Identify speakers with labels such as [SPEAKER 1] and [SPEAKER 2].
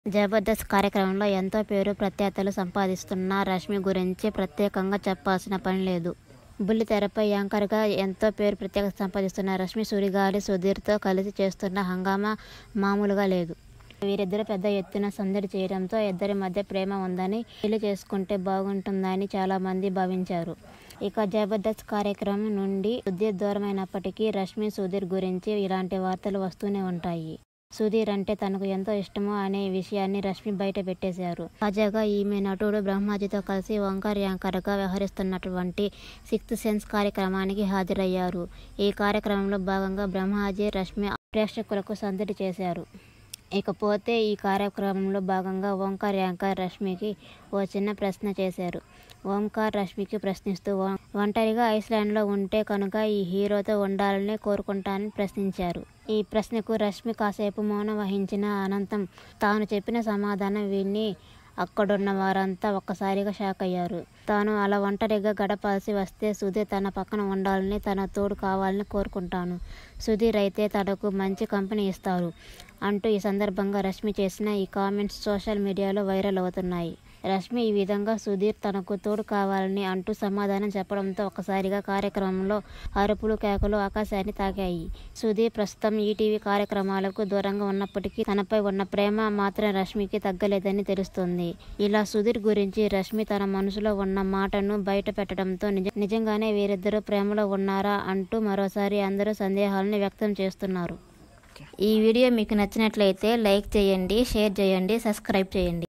[SPEAKER 1] జబర్దస్త్ కార్యక్రమంలో ఎంతో పేరు ప్రఖ్యాతలు సంపాదిస్తున్న రష్మి గురించి ప్రత్యేకంగా చెప్పాల్సిన పని లేదు బుల్లితెరపై యాంకర్గా ఎంతో పేరు ప్రత్యేకత సంపాదిస్తున్న రష్మి సుడిగాలి సుధీర్తో కలిసి చేస్తున్న హంగామా మామూలుగా లేదు వీరిద్దరు పెద్ద ఎత్తున సందడి చేయడంతో ఇద్దరి మధ్య ప్రేమ ఉందని పెళ్లి చేసుకుంటే బాగుంటుందని చాలా మంది భావించారు ఇక జబర్దస్త్ కార్యక్రమం నుండి సుధీర్ దూరమైనప్పటికీ రష్మి సుధీర్ గురించి ఇలాంటి వార్తలు వస్తూనే ఉంటాయి సుధీర్ అంటే తనకు ఎంతో ఇష్టమో అనే విషయాన్ని రష్మి బయట పెట్టేశారు తాజాగా ఈమె నటుడు బ్రహ్మాజీతో కలిసి ఓంకార్ యాంకర్గా వ్యవహరిస్తున్నటువంటి సిక్స్త్ సెన్స్ కార్యక్రమానికి హాజరయ్యారు ఈ కార్యక్రమంలో భాగంగా బ్రహ్మాజీ రష్మి ప్రేక్షకులకు సందడి చేశారు ఇకపోతే ఈ కార్యక్రమంలో భాగంగా ఓంకార్ యాంకర్ రష్మికి ఓ చిన్న ప్రశ్న చేశారు ఓంకార్ రష్మికి ప్రశ్నిస్తూ "ఒం- ఒంటరిగా ఐస్లాండ్లో ఉంటే కనుక ఈ హీరోతో ఉండాలని కోరుకుంటానని ప్రశ్నించారు ఈ ప్రశ్నకు రష్మి కాసేపు మౌనం వహించిన అనంతం తాను చెప్పిన సమాధానం విని అక్కడున్న వారంతా ఒక్కసారిగా షాక్ అయ్యారు తాను అలా ఒంటరిగా గడపాల్సి వస్తే సుధీర్ తన పక్కన ఉండాలని తన తోడు కావాలని కోరుకుంటాను సుధీర్ అయితే తనకు మంచి కంపెనీ ఇస్తారు అంటూ ఈ సందర్భంగా రష్మి చేసిన ఈ కామెంట్స్ సోషల్ మీడియాలో వైరల్ అవుతున్నాయి రష్మి ఈ విధంగా సుధీర్ తనకు తోడు కావాలని అంటూ సమాధానం చెప్పడంతో ఒక్కసారిగా కార్యక్రమంలో అరుపులు కేకలు ఆకాశాన్ని తాకాయి సుధీర్ ప్రస్తుతం ఈటీవీ కార్యక్రమాలకు దూరంగా ఉన్నప్పటికీ తనపై ఉన్న ప్రేమ మాత్రం రష్మికి తగ్గలేదని తెలుస్తుంది ఇలా సుధీర్ గురించి రష్మి తన మనసులో ఉన్న మాటను బయట పెట్టడంతో నిజ- నిజంగానే వీరిద్దరూ ప్రేమలో ఉన్నారా అంటూ మరోసారి అందరూ సందేహాలను వ్యక్తం చేస్తున్నారు ఈ వీడియో మీకు నచ్చినట్లయితే లైక్ చేయండి షేర్ చేయండి సబ్స్క్రైబ్ చేయండి